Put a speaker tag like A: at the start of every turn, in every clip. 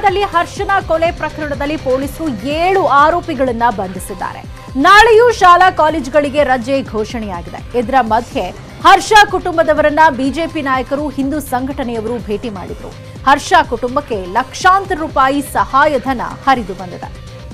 A: ಶಿವಮೊಗ್ಗದಲ್ಲಿ ಹರ್ಷನ ಕೊಲೆ ಪ್ರಕರಣದಲ್ಲಿ ಪೊಲೀಸರು ಏಳು ಆರೋಪಿಗಳನ್ನ ಬಂಧಿಸಿದ್ದಾರೆ ನಾಳೆಯೂ ಶಾಲಾ ಕಾಲೇಜುಗಳಿಗೆ ರಜೆ ಘೋಷಣೆಯಾಗಿದೆ ಇದರ ಮಧ್ಯೆ ಹರ್ಷ ಕುಟುಂಬದವರನ್ನ ಬಿಜೆಪಿ ನಾಯಕರು ಹಿಂದೂ ಸಂಘಟನೆಯವರು ಭೇಟಿ ಮಾಡಿದ್ರು ಹರ್ಷ ಕುಟುಂಬಕ್ಕೆ ಲಕ್ಷಾಂತರ ರೂಪಾಯಿ ಸಹಾಯಧನ ಹರಿದು ಬಂದಿದೆ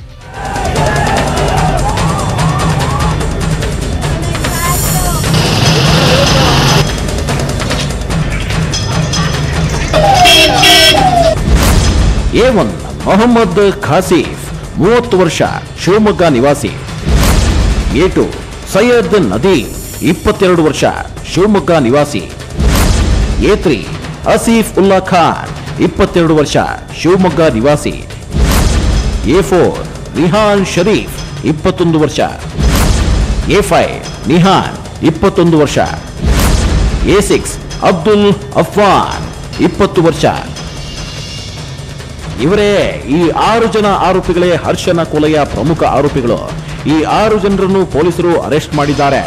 B: ಎ ಒನ್ ಮೊಹಮ್ಮದ್ ಖಾಸಿಫ್ ಮೂವತ್ತು ವರ್ಷ ಶಿವಮೊಗ್ಗ ನಿವಾಸಿ ಎ ಟು ಸೈಯದ್ ನದೀಮ್ ಇಪ್ಪತ್ತೆರಡು ವರ್ಷ ಶಿವಮೊಗ್ಗ ನಿವಾಸಿ ಎ ತ್ರೀ ಆಸೀಫ್ ಉಲ್ಲಾ ಖಾನ್ ಇಪ್ಪತ್ತೆರಡು ವರ್ಷ ಶಿವಮೊಗ್ಗ ನಿವಾಸಿ ಎ ಫೋರ್ ರಿಹಾನ್ ಶರೀಫ್ ಇಪ್ಪತ್ತೊಂದು ವರ್ಷ ಎ ಫೈವ್ ನಿಹಾನ್ ಇಪ್ಪತ್ತೊಂದು ವರ್ಷ ಎ ಸಿಕ್ಸ್ ಅಬ್ದುಲ್ ಅಫ್ವಾನ್ ಇಪ್ಪತ್ತು ವರ್ಷ ಇವರೇ ಈ ಆರು ಜನ ಆರೋಪಿಗಳೇ ಹರ್ಷನ ಕೊಲೆಯ ಪ್ರಮುಖ ಆರೋಪಿಗಳು ಈ ಆರು ಜನರನ್ನು ಪೊಲೀಸರು ಅರೆಸ್ಟ್ ಮಾಡಿದ್ದಾರೆ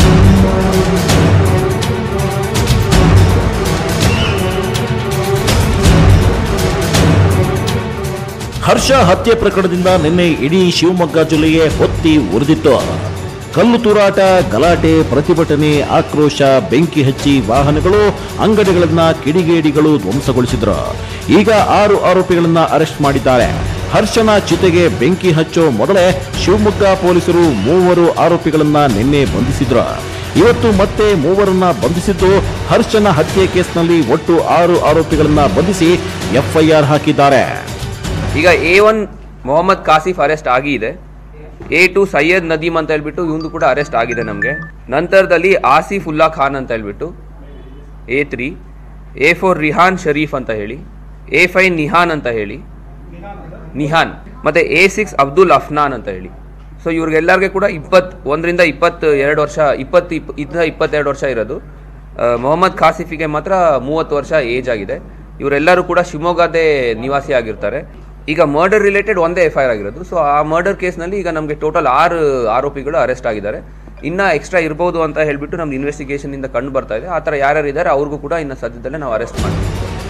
B: ಹರ್ಷ ಹತ್ಯೆ ಪ್ರಕರಣದಿಂದ ನಿನ್ನೆ ಇಡೀ ಶಿವಮೊಗ್ಗ ಜಿಲ್ಲೆಯೇ ಹೊತ್ತಿ ಉರಿದಿತ್ತು ಕಲ್ಲು ತೂರಾಟ ಗಲಾಟೆ ಪ್ರತಿಭಟನೆ ಆಕ್ರೋಶ ಬೆಂಕಿ ಹಚ್ಚಿ ವಾಹನಗಳು ಅಂಗಡಿಗಳನ್ನ ಕಿಡಿಗೇಡಿಗಳು ಧ್ವಂಸಗೊಳಿಸಿದ್ರು ಈಗ ಆರು ಆರೋಪಿಗಳನ್ನ ಅರೆಸ್ಟ್ ಮಾಡಿದ್ದಾರೆ ಹರ್ಷನ ಚಿತೆಗೆ ಬೆಂಕಿ ಹಚ್ಚೋ ಮೊದಲೇ ಶಿವಮೊಗ್ಗ ಪೊಲೀಸರು ಮೂವರು ಆರೋಪಿಗಳನ್ನ ನಿನ್ನೆ ಬಂಧಿಸಿದ್ರು ಇವತ್ತು ಮತ್ತೆ ಮೂವರನ್ನ ಬಂಧಿಸಿದ್ದು ಹರ್ಷನ ಹತ್ಯೆ ಕೇಸ್ನಲ್ಲಿ ಒಟ್ಟು ಆರು ಆರೋಪಿಗಳನ್ನ ಬಂಧಿಸಿ ಎಫ್ಐಆರ್ ಹಾಕಿದ್ದಾರೆ
C: ಈಗ A one Mohammed Kashif arrest ಆಗಿದೆ ಎ ಟು ಸೈಯದ್ ನದೀಮ್ ಅಂತ ಹೇಳ್ಬಿಟ್ಟು ಇವಂದು ಕೂಡ ಅರೆಸ್ಟ್ ಆಗಿದೆ ನಮಗೆ ನಂತರದಲ್ಲಿ ಆಸಿಫ್ ಉಲ್ಲಾ ಖಾನ್ ಅಂತ ಹೇಳ್ಬಿಟ್ಟು A three A four Rihan Sharif ಅಂತ ಹೇಳಿ ಎ ಫೈವ್ ನಿಹಾನ್ ಅಂತ ಹೇಳಿ ನಿಹಾನ್ ಮತ್ತೆ ಎ ಸಿಕ್ಸ್ ಅಬ್ದುಲ್ ಅಫ್ನಾನ್ ಅಂತ ಹೇಳಿ ಸೊ ಇವ್ರಿಗೆಲ್ಲರಿಗೆ ಕೂಡ ಇಪ್ಪತ್ ಒಂದರಿಂದ ಇಪ್ಪತ್ತು ಎರಡು ವರ್ಷ ಇಪ್ಪತ್ತು ಇಪ್ ಇಂದ ಇಪ್ಪತ್ತೆರಡು ವರ್ಷ ಇರೋದು ಆ, ಮೊಹಮ್ಮದ್ ಖಾಸಿಫಿಗೆ ಮಾತ್ರ ಮೂವತ್ತು ವರ್ಷ ಏಜ್ ಆಗಿದೆ ಇವರೆಲ್ಲರೂ ಕೂಡ ಶಿವಮೊಗ್ಗದೇ ನಿವಾಸಿ ಆಗಿರ್ತಾರೆ ಈಗ ಮರ್ಡರ್ ರಿಲೇಟೆಡ್ ಒಂದೇ ಎಫ್ ಐ ಆರ್ ಆಗಿರೋದು ಸೊ ಆ ಮರ್ಡರ್ ಕೇಸ್ನಲ್ಲಿ ಈಗ ನಮಗೆ ಟೋಟಲ್ ಆರು ಆರೋಪಿಗಳು ಅರೆಸ್ಟ್ ಆಗಿದ್ದಾರೆ ಇನ್ನ ಎಕ್ಸ್ಟ್ರಾ ಇರ್ಬೋದು ಅಂತ ಹೇಳ್ಬಿಟ್ಟು ನಮ್ದು ಇನ್ವೆಸ್ಟಿಗೇಷನ್ ಇಂದ ಕಂಡು ಬರ್ತಾ ಇದೆ ಆ ಥರ ಯಾರ್ಯಾರು ಇದ್ದಾರೆ ಅವ್ರಿಗೂ ಕೂಡ ಇನ್ನು ಸದ್ಯದಲ್ಲೇ ನಾವು ಅರೆಸ್ಟ್ ಮಾಡ್ತೀವಿ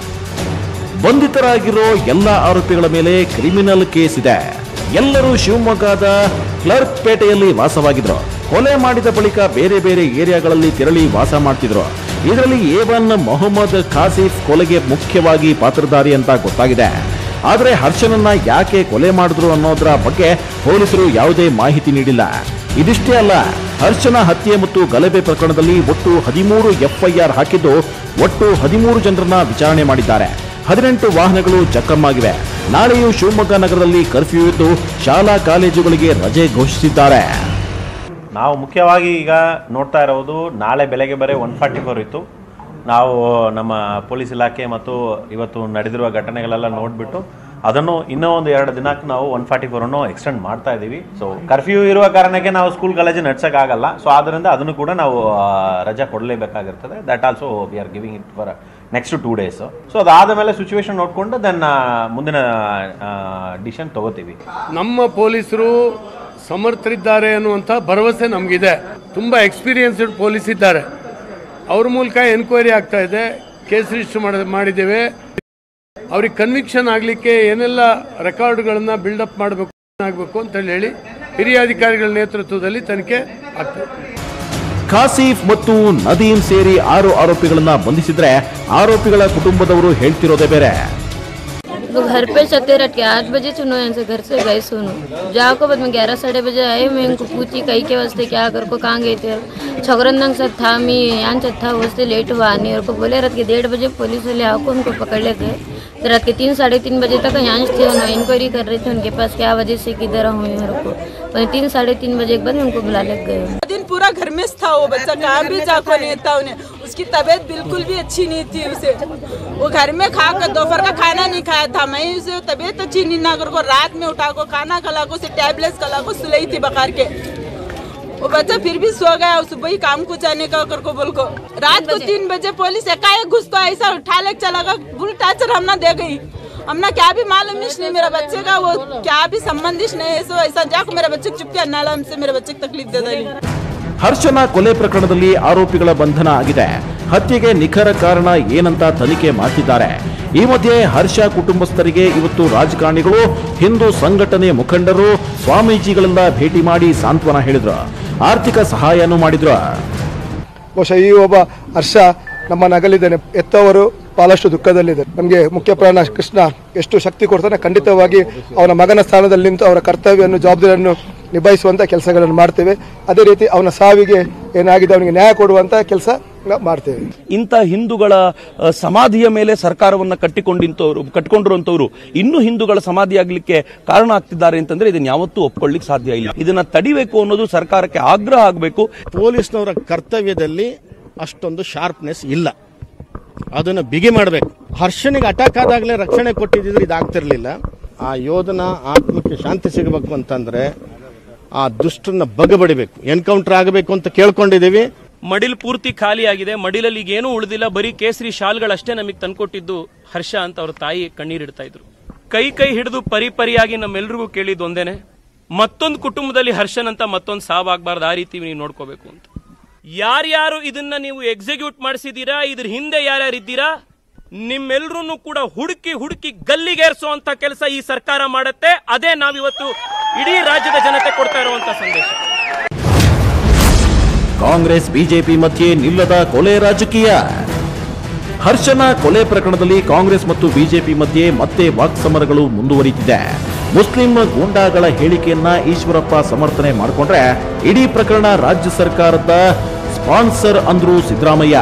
B: ಬಂಧಿತರಾಗಿರೋ ಎಲ್ಲ ಆರೋಪಿಗಳ ಮೇಲೆ ಕ್ರಿಮಿನಲ್ ಕೇಸ್ ಇದೆ ಎಲ್ಲರೂ ಶಿವಮೊಗ್ಗದ ಕ್ಲರ್ಕ್ ಪೇಟೆಯಲ್ಲಿ ವಾಸವಾಗಿದ್ರು ಕೊಲೆ ಮಾಡಿದ ಬಳಿಕ ಬೇರೆ ಬೇರೆ ಏರಿಯಾಗಳಲ್ಲಿ ತೆರಳಿ ವಾಸ ಮಾಡ್ತಿದ್ರು ಇದರಲ್ಲಿ ಏವನ್ ಮೊಹಮ್ಮದ್ ಖಾಸಿಫ್ ಕೊಲೆಗೆ ಮುಖ್ಯವಾಗಿ ಪಾತ್ರಧಾರಿ ಅಂತ ಗೊತ್ತಾಗಿದೆ ಆದರೆ ಹರ್ಷನನ್ನ ಯಾಕೆ ಕೊಲೆ ಮಾಡಿದ್ರು ಅನ್ನೋದ್ರ ಬಗ್ಗೆ ಪೊಲೀಸರು ಯಾವುದೇ ಮಾಹಿತಿ ನೀಡಿಲ್ಲ ಇದಿಷ್ಟೇ ಅಲ್ಲ ಹರ್ಷನ ಹತ್ಯೆ ಮತ್ತು ಗಲಭೆ ಪ್ರಕರಣದಲ್ಲಿ ಒಟ್ಟು ಹದಿಮೂರು ಎಫ್ಐಆರ್ ಹಾಕಿದ್ದು ಒಟ್ಟು ಹದಿಮೂರು ಜನರನ್ನ ವಿಚಾರಣೆ ಮಾಡಿದ್ದಾರೆ ಹದಿನೆಂಟು ವಾಹನಗಳು ಜಖಮ್ಮಾಗಿವೆ ನಾಳೆಯೂ ಶಿವಮೊಗ್ಗ ನಗರದಲ್ಲಿ ಕರ್ಫ್ಯೂ ಇದ್ದು ಶಾಲಾ ಕಾಲೇಜುಗಳಿಗೆ ರಜೆ ಘೋಷಿಸಿದ್ದಾರೆ
D: ನಾವು ಮುಖ್ಯವಾಗಿ ಈಗ ನೋಡ್ತಾ ಇರೋದು ನಾಳೆ ಬೆಳಗ್ಗೆ ಬರೀ ಒನ್ ಫಾರ್ಟಿ ಫೋರ್ ಇತ್ತು ನಾವು ನಮ್ಮ ಪೊಲೀಸ್ ಇಲಾಖೆ ಮತ್ತು ಇವತ್ತು ನಡೆದಿರುವ ಘಟನೆಗಳೆಲ್ಲ ನೋಡಿಬಿಟ್ಟು ಅದನ್ನು ಇನ್ನೂ ಒಂದು ಎರಡು ದಿನಕ್ಕೆ ನಾವು ಒನ್ ಫಾರ್ಟಿ ಫೋರನ್ನು ಎಕ್ಸ್ಟೆಂಡ್ ಮಾಡ್ತಾ ಇದ್ದೀವಿ ಸೊ ಕರ್ಫ್ಯೂ ಇರುವ ಕಾರಣಕ್ಕೆ ನಾವು ಸ್ಕೂಲ್ ಕಾಲೇಜು ನಡ್ಸೋಕ್ಕಾಗಲ್ಲ ಸೊ ಆದ್ದರಿಂದ ಅದನ್ನು ಕೂಡ ನಾವು ಆ, ರಜೆ ಕೊಡಲೇಬೇಕಾಗಿರ್ತದೆ that also we are giving it for next two days so ಅದಾದ ಮೇಲೆ ಸಿಚುವೇಶನ್ ನೋಡಿಕೊಂಡು ದೆನ್ ಮುಂದಿನ ಡಿಸಿಷನ್ ತಗೋತೀವಿ
E: ನಮ್ಮ ಪೊಲೀಸರು ಸಮರ್ಥರಿದ್ದಾರೆ ಅನ್ನುವಂಥ ಭರವಸೆ ನಮಗಿದೆ ತುಂಬ ಎಕ್ಸ್ಪೀರಿಯನ್ಸ್ಡ್ ಪೊಲೀಸ್ ಇದ್ದಾರೆ ಅವ್ರ ಮೂಲಕ ಎನ್ಕ್ವೈರಿ ಆಗ್ತಾ ಇದೆ ಕೇಸ್ ರಿಜಿಸ್ಟರ್ ಮಾಡ ಮಾಡಿದ್ದೇವೆ ಅವ್ರಿಗೆ ಕನ್ವಿಕ್ಷನ್ ಆಗಲಿಕ್ಕೆ ಏನೆಲ್ಲ ರೆಕಾರ್ಡ್ಗಳನ್ನು ಬಿಲ್ಡಪ್ ಮಾಡಬೇಕು ಆಗಬೇಕು ಅಂತ ಹೇಳಿ ಹಿರಿಯ ಅಧಿಕಾರಿಗಳ ನೇತೃತ್ವದಲ್ಲಿ ತನಿಖೆ ಆಗ್ತದೆ
B: ಖಾಸಿಫ್ ಮತ್ತು ನದೀಮ್ ಸೇರಿ ಆರು ಆರೋಪಿಗಳನ್ನ ಬಂಧಿಸಿದ್ರೆ ಆರೋಪಿಗಳ ಕುಟುಂಬದವರು ಹೇಳ್ತಿರೋದೇ ಬೇರೆ
F: वो घर पे चलते रट के आठ बजे सुनो यहाँ से घर से गए सुनो जाओ को बाद में ग्यारह साढ़े बजे आए मैं इनको पूछी कहीं के वास्ते क्या कर को कहाँ गए थे छगरंदंग सब था मैं यहाँ से था उससे लेट हुआ नहीं और को बोले रात के डेढ़ बजे पुलिस वाले आओ उनको पकड़ ले गए तो रात के तीन साढ़े तीन बजे तक यहाँ थे उन्होंने इंक्वायरी कर रहे थे उनके पास क्या वजह से किधर हूँ मेरे को वहीं तीन साढ़े तीन बजे के बाद उनको बुला ले गए
G: दिन पूरा घर में था वो बच्चा कहाँ भी जाको नहीं था उन्हें उसकी तबीयत बिल्कुल भी अच्छी नहीं थी उसे वो घर में खा कर दोपहर का खाना नहीं खाया था मैं उसे तबीयत अच्छी नहीं ना कर को रात में उठा को खाना खिला को उसे टैबलेट्स खिला को सुलाई थी बकार के वो बच्चा फिर भी सो गया सुबह ही काम को जाने का कर को बोल को रात को तीन बजे पुलिस एकाएक घुस को ऐसा उठा ले चला गया फुल टाचर हमने दे गई हमने क्या भी मालूम इस नहीं मेरा बच्चे का वो क्या भी संबंधित नहीं है सो ऐसा जाको मेरे बच्चे को चुपके नाला हमसे मेरे बच्चे को तकलीफ दे देगी
B: ಹರ್ಷನ ಕೊಲೆ ಪ್ರಕರಣದಲ್ಲಿ ಆರೋಪಿಗಳ ಬಂಧನ ಆಗಿದೆ ಹತ್ಯೆಗೆ ನಿಖರ ಕಾರಣ ಏನಂತ ತನಿಖೆ ಮಾಡ್ತಿದ್ದಾರೆ ಈ ಮಧ್ಯೆ ಹರ್ಷ ಕುಟುಂಬಸ್ಥರಿಗೆ ಇವತ್ತು ರಾಜಕಾರಣಿಗಳು ಹಿಂದೂ ಸಂಘಟನೆ ಮುಖಂಡರು ಸ್ವಾಮೀಜಿಗಳೆಲ್ಲ ಭೇಟಿ ಮಾಡಿ ಸಾಂತ್ವನ ಹೇಳಿದ್ರು ಆರ್ಥಿಕ ಸಹಾಯನೂ ಮಾಡಿದ್ರು
H: ಬಹುಶಃ ಈ ಒಬ್ಬ ಹರ್ಷ ನಮ್ಮ ನಗಲಿದ್ದಾನೆ ಎತ್ತವರು ಬಹಳಷ್ಟು ದುಃಖದಲ್ಲಿದೆ ನಮಗೆ ಮುಖ್ಯ ಪ್ರಾಣ ಕೃಷ್ಣ ಎಷ್ಟು ಶಕ್ತಿ ಕೊಡ್ತಾನೆ ಖಂಡಿತವಾಗಿ ಅವನ ಮಗನ ಸ್ಥಾನದಲ್ಲಿ ನಿಂತು ಅವರ ಕರ್ತವ್ಯವನ್ನು ಜವಾಬ್ದಾರಿಯನ್ನು ನಿಭಾಯಿಸುವಂಥ ಕೆಲಸಗಳನ್ನು ಮಾಡ್ತೇವೆ ಅದೇ ರೀತಿ ಅವನ ಸಾವಿಗೆ ಏನಾಗಿದೆ ಅವನಿಗೆ ನ್ಯಾಯ ಕೊಡುವಂಥ ಕೆಲಸ ಮಾಡ್ತೇವೆ
I: ಇಂಥ ಹಿಂದೂಗಳ ಅ, ಸಮಾಧಿಯ ಮೇಲೆ ಸರ್ಕಾರವನ್ನ ಕಟ್ಟಿಕೊಂಡಿಂತವರು ಕಟ್ಟಿಕೊಂಡಿರುವಂತವರು ಇನ್ನೂ ಹಿಂದೂಗಳ ಸಮಾಧಿ ಆಗ್ಲಿಕ್ಕೆ ಕಾರಣ ಆಗ್ತಿದ್ದಾರೆ ಅಂತಂದ್ರೆ ಇದನ್ನ ಯಾವತ್ತೂ ಒಪ್ಕೊಳ್ಳಿಕ್ ಸಾಧ್ಯ ಇಲ್ಲ ಇದನ್ನ ತಡಿಬೇಕು ಅನ್ನೋದು ಸರ್ಕಾರಕ್ಕೆ ಆಗ್ರಹ ಆಗಬೇಕು
J: ಪೊಲೀಸ್ನವರ ಕರ್ತವ್ಯದಲ್ಲಿ ಅಷ್ಟೊಂದು ಶಾರ್ಪ್ನೆಸ್ ಇಲ್ಲ ಅದನ್ನು ಬಿಗಿ ಮಾಡಬೇಕು ಹರ್ಷನಿಗೆ ಅಟ್ಯಾಕ್ ಆದಾಗಲೇ ರಕ್ಷಣೆ ಕೊಟ್ಟಿದ್ದಿದ್ರೆ ಇದಾಗ್ತಿರ್ಲಿಲ್ಲ ಆ ಯೋಧನ ಆತ್ಮಕ್ಕೆ ಶಾಂತಿ ಸಿಗಬೇಕು ಅಂತಂದ್ರೆ ಆ ದುಷ್ಟನ್ನ ಬಗಬಡಿಬೇಕು ಎನ್ಕೌಂಟರ್ ಆಗಬೇಕು ಅಂತ ಕೇಳ್ಕೊಂಡಿದ್ದೀವಿ
K: ಮಡಿಲ್ ಪೂರ್ತಿ ಖಾಲಿ ಆಗಿದೆ ಮಡಿಲಲ್ಲಿ ಈಗ ಏನೂ ಉಳಿದಿಲ್ಲ ಬರೀ ಕೇಸರಿ ಶಾಲ್ಗಳಷ್ಟೇ ನಮಗೆ ತಂದ್ಕೊಟ್ಟಿದ್ದು ಹರ್ಷ ಅಂತ ಅವ್ರ ತಾಯಿ ಕಣ್ಣೀರಿಡ್ತಾ ಇದ್ರು ಕೈ ಕೈ ಹಿಡಿದು ಪರಿ ಪರಿಯಾಗಿ ನಮ್ಮೆಲ್ರಿಗೂ ಕೇಳಿದ್ದು ಒಂದೇನೆ ಮತ್ತೊಂದು ಕುಟುಂಬದಲ್ಲಿ ಹರ್ಷನಂತ ಮತ್ತೊಂದು ಸಾವಾಗಬಾರ್ದು ಆ ರೀತಿ ನೀವು ನೋಡ್ಕೋಬೇಕು ಅಂತ ಯಾರ್ಯಾರು ಇದನ್ನ ನೀವು ಎಕ್ಸಿಕ್ಯೂಟ್ ಮಾಡಿಸಿದೀರಾ ಇದ್ರ ಹಿಂದೆ ಯಾರ್ಯಾರು ಇದ್ದೀರಾ ನಿಮ್ಮೆಲ್ರೂ ಕೂಡ ಹುಡುಕಿ ಹುಡುಕಿ ಗಲ್ಲಿಗೇರಿಸುವಂತ ಕೆಲಸ ಈ ಸರ್ಕಾರ ಮಾಡುತ್ತೆ ಅದೇ ನಾವಿವತ್ತು ಇಡೀ ರಾಜ್ಯದ ಜನತೆ ಕೊಡ್ತಾ ಇರುವಂತ ಸಂದೇಶ
B: ಕಾಂಗ್ರೆಸ್ ಬಿಜೆಪಿ ಮಧ್ಯೆ ನಿಲ್ಲದ ಕೊಲೆ ರಾಜಕೀಯ ಹರ್ಷನ ಕೊಲೆ ಪ್ರಕರಣದಲ್ಲಿ ಕಾಂಗ್ರೆಸ್ ಮತ್ತು ಬಿಜೆಪಿ ಮಧ್ಯೆ ಮತ್ತೆ ವಾಕ್ಸಮರಗಳು ಮುಂದುವರಿತಿದೆ ಮುಸ್ಲಿಂ ಗೂಂಡಾಗಳ ಹೇಳಿಕೆಯನ್ನ ಈಶ್ವರಪ್ಪ ಸಮರ್ಥನೆ ಮಾಡಿಕೊಂಡ್ರೆ ಇಡೀ ಪ್ರಕರಣ ರಾಜ್ಯ ಸರ್ಕಾರದ ಸ್ಪಾನ್ಸರ್ ಅಂದ್ರು ಸಿದ್ದರಾಮಯ್ಯ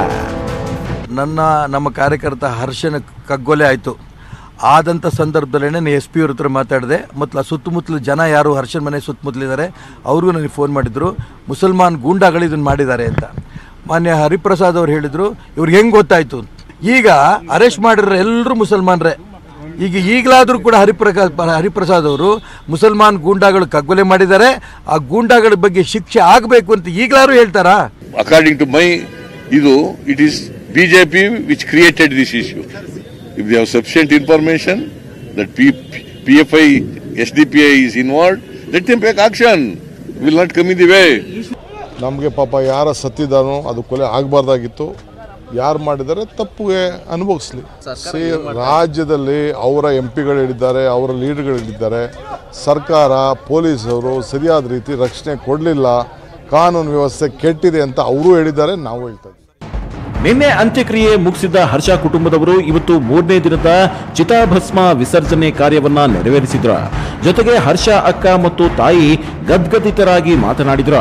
L: ನನ್ನ ನಮ್ಮ ಕಾರ್ಯಕರ್ತ ಹರ್ಷನ ಕಗ್ಗೊಲೆ ಆಯಿತು ಆದಂಥ ಸಂದರ್ಭದಲ್ಲೇ ನಾನು ಎಸ್ ಪಿ ಅವ್ರ ಹತ್ರ ಮಾತಾಡಿದೆ ಮತ್ತು ಸುತ್ತಮುತ್ತಲು ಜನ ಯಾರು ಹರ್ಷನ್ ಮನೆ ಸುತ್ತಮುತ್ತಲಿದ್ದಾರೆ ಅವ್ರಿಗೂ ನನಗೆ ಫೋನ್ ಮಾಡಿದ್ರು ಮುಸಲ್ಮಾನ್ ಗೂಂಡಾಗಳು ಇದನ್ನು ಮಾಡಿದ್ದಾರೆ ಅಂತ ಮಾನ್ಯ ಹರಿಪ್ರಸಾದ್ ಅವ್ರು ಹೇಳಿದರು ಇವ್ರಿಗೆ ಹೆಂಗೆ ಗೊತ್ತಾಯಿತು ಈಗ ಅರೆಸ್ಟ್ ಮಾಡಿರೋ ಎಲ್ಲರೂ ಮುಸಲ್ಮಾನರೇ ಈಗ ಈಗಲಾದರೂ ಕೂಡ ಹರಿಪ್ರಕಾಶ್ ಹರಿಪ್ರಸಾದ್ ಅವರು ಮುಸಲ್ಮಾನ್ ಗೂಂಡಾಗಳು ಕಗ್ಗೊಲೆ ಮಾಡಿದ್ದಾರೆ ಆ ಗೂಂಡಾಗಳ ಬಗ್ಗೆ ಶಿಕ್ಷೆ ಆಗಬೇಕು ಅಂತ ಈಗಲಾದ್ರೂ ಹೇಳ್ತಾರಾ
M: according to my ಇದು it is BJP which created this issue. If they have sufficient information that P, PFI, SDPI is involved, let them take action. Will not come in the way.
N: ನಮಗೆ ಪಾಪ ಯಾರ ಸತ್ತಿದ್ದಾನೋ ಅದು ಕೊಲೆ ಆಗಬಾರ್ದಾಗಿತ್ತು ಯಾರು ಮಾಡಿದ್ದಾರೆ ತಪ್ಪುಗೆ ಅನುಭವಿಸ್ಲಿ C ರಾಜ್ಯದಲ್ಲಿ ಅವರ ಎಂ ಪಿಗಳು ಹೇಳಿದ್ದಾರೆ ಅವರ ಲೀಡರ್ಗಳು ಹೇಳಿದ್ದಾರೆ ಸರ್ಕಾರ ಪೊಲೀಸರು ಸರಿಯಾದ ರೀತಿ ರಕ್ಷಣೆ ಕೊಡಲಿಲ್ಲ ಕಾನೂನು ವ್ಯವಸ್ಥೆ ಕೆಟ್ಟಿದೆ ಅಂತ ಅವರು ಹೇಳಿದ್ದಾರೆ ನಾವು ಹೇಳ್ತಾ ಇದ್ದೀವಿ.
B: ನಿನ್ನೆ ಅಂತ್ಯಕ್ರಿಯೆ ಮುಗಿಸಿದ ಹರ್ಷ ಕುಟುಂಬದವರು ಇವತ್ತು ಮೂರನೇ ದಿನದ ಚಿತಾಭಸ್ಮ ವಿಸರ್ಜನೆ ಕಾರ್ಯವನ್ನ ನೆರವೇರಿಸಿದ್ರು ಜೊತೆಗೆ ಹರ್ಷ ಅಕ್ಕ ಮತ್ತು ತಾಯಿ ಗದ್ಗದಿತರಾಗಿ ಮಾತನಾಡಿದ್ರು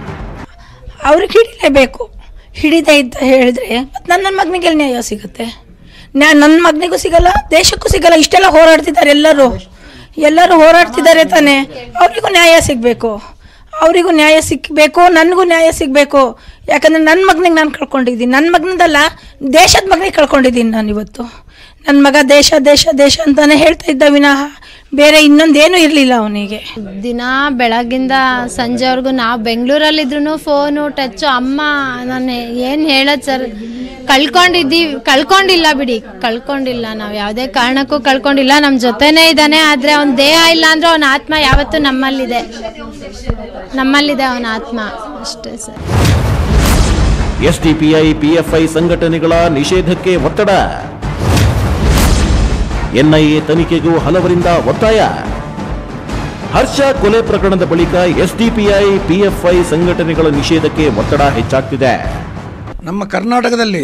O: ಅವ್ರಿಗೆ ಹಿಡಿಲೇಬೇಕು ಹಿಡಿದೆ ಅಂತ ಹೇಳಿದ್ರೆ ಮತ್ತೆ ನನ್ನ ಮಗನಿಗೆ ಎಲ್ಲಿ ನ್ಯಾಯ ಸಿಗುತ್ತೆ ನ್ಯಾ ನನ್ನ ಮಗನಿಗೂ ಸಿಗಲ್ಲ ದೇಶಕ್ಕೂ ಸಿಗಲ್ಲ ಇಷ್ಟೆಲ್ಲ ಹೋರಾಡ್ತಿದ್ದಾರೆ ಎಲ್ಲರೂ ಎಲ್ಲರೂ ಹೋರಾಡ್ತಿದ್ದಾರೆ ತಾನೇ ಅವರಿಗೂ ನ್ಯಾಯ ಸಿಗಬೇಕು ಅವರಿಗೂ ನ್ಯಾಯ ಸಿಕ್ಕಬೇಕು ನನಗೂ ನ್ಯಾಯ ಸಿಗಬೇಕು ಯಾಕಂದರೆ ನನ್ನ ಮಗನಿಗೆ ನಾನು ಕಳ್ಕೊಂಡಿದ್ದೀನಿ ನನ್ನ ಮಗನದಲ್ಲ ದೇಶದ ಮಗನಿಗೆ ಕಳ್ಕೊಂಡಿದ್ದೀನಿ ನಾನು ಇವತ್ತು ನನ್ನ ಮಗ ದೇಶ ದೇಶ ದೇಶ ಅಂತಾನೆ ಹೇಳ್ತಾ ಇದ್ದ ವಿನಃ ಬೇರೆ ಇನ್ನೊಂದೇನೂ ಇರಲಿಲ್ಲ ಅವನಿಗೆ
P: ದಿನ ಬೆಳಗ್ಗಿಂದ ಸಂಜೆವರೆಗೂ ನಾವು ಬೆಂಗಳೂರಲ್ಲಿದ್ರು ಫೋನು ಟಚ್ಚು ಅಮ್ಮ ನಾನು ಏನು ಹೇಳೋದು ಸರ್ ಕಳ್ಕೊಂಡಿದ್ದೀವಿ ಕಳ್ಕೊಂಡಿಲ್ಲ ಬಿಡಿ ಕಳ್ಕೊಂಡಿಲ್ಲ ನಾವು ಯಾವುದೇ ಕಾರಣಕ್ಕೂ ಕಳ್ಕೊಂಡಿಲ್ಲ ನಮ್ಮ ಜೊತೆನೇ ಇದ್ದಾನೆ ಆದರೆ ಅವನ ದೇಹ ಇಲ್ಲ ಅಂದ್ರೆ ಅವನ ಆತ್ಮ ಯಾವತ್ತೂ ನಮ್ಮಲ್ಲಿದೆ ನಮ್ಮಲ್ಲಿದೆ ಅವನ ಆತ್ಮ ಅಷ್ಟೇ ಸರ್
B: ಎಸ್ಡಿಪಿಐ ಪಿಎಫ್ಐ ಸಂಘಟನೆಗಳ ನಿಷೇಧಕ್ಕೆ ಒತ್ತಡ ಎನ್ಐಎ ತನಿಖೆಗೂ ಹಲವರಿಂದ ಒತ್ತಾಯ ಹರ್ಷ ಕೊಲೆ ಪ್ರಕರಣದ ಬಳಿಕ ಎಸ್ಡಿಪಿಐ ಪಿಎಫ್ಐ ಸಂಘಟನೆಗಳ ನಿಷೇಧಕ್ಕೆ ಒತ್ತಡ ಹೆಚ್ಚಾಗ್ತಿದೆ
Q: ನಮ್ಮ ಕರ್ನಾಟಕದಲ್ಲಿ